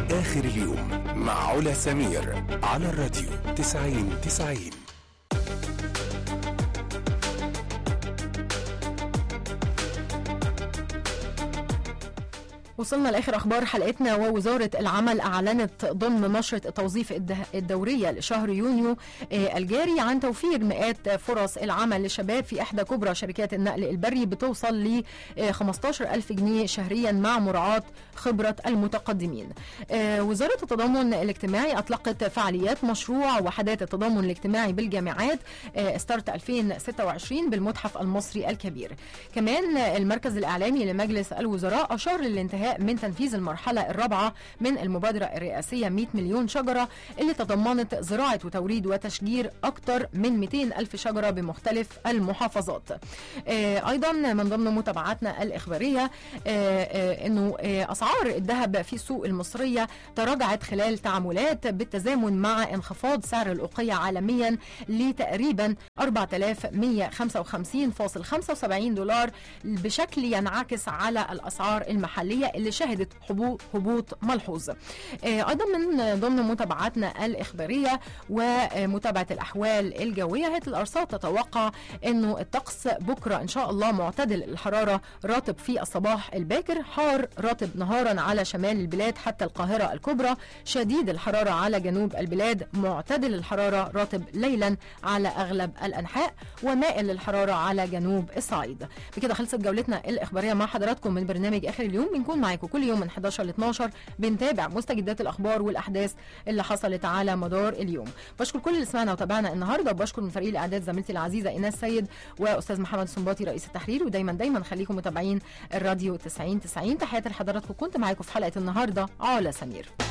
آخر اليوم مع علا سمير على الراديو 90 90 وصلنا لاخر اخبار حلقتنا ووزاره العمل اعلنت ضمن نشره التوظيف الده- الدوريه لشهر يونيو آه، الجاري عن توفير مئات فرص العمل للشباب في احدى كبرى شركات النقل البري بتوصل ل 15000 جنيه شهريا مع مراعاه خبره المتقدمين. آه، وزاره التضامن الاجتماعي اطلقت فعاليات مشروع وحدات التضامن الاجتماعي بالجامعات آه، ستارت 2026 بالمتحف المصري الكبير. كمان المركز الاعلامي لمجلس الوزراء اشار للانتهاء من تنفيذ المرحله الرابعه من المبادره الرئاسيه 100 مليون شجره اللي تضمنت زراعه وتوريد وتشجير اكثر من 200 الف شجره بمختلف المحافظات. آه، ايضا من ضمن متابعاتنا الاخباريه آه، آه، انه آه، اسعار الذهب في السوق المصريه تراجعت خلال تعاملات بالتزامن مع انخفاض سعر الاوقيه عالميا لتقريبا 4155.75 دولار بشكل ينعكس على الاسعار المحليه اللي شهدت حبو- هبوط ملحوظ. آه، ايضا من ضمن متابعاتنا الاخباريه ومتابعه الاحوال الجويه هيئه الارصاد تتوقع انه الطقس بكره ان شاء الله معتدل الحراره راتب في الصباح الباكر حار راتب نهارا على شمال البلاد حتى القاهره الكبرى شديد الحراره على جنوب البلاد معتدل الحراره راتب ليلا على اغلب الانحاء ومائل للحراره على جنوب الصعيد بكده خلصت جولتنا الاخباريه مع حضراتكم من برنامج اخر اليوم بنكون معاكم كل يوم من 11 ل 12 بنتابع مستجدات الاخبار والاحداث اللي حصلت على مدار اليوم بشكر كل اللي سمعنا وتابعنا النهارده وبشكر من فريق الاعداد زميلتي العزيزه ايناس سيد واستاذ محمد سنباطي رئيس التحرير ودايما دايما خليكم متابعين الراديو 90 90 تحياتي لحضراتكم كنت معاكم في حلقه النهارده علا سمير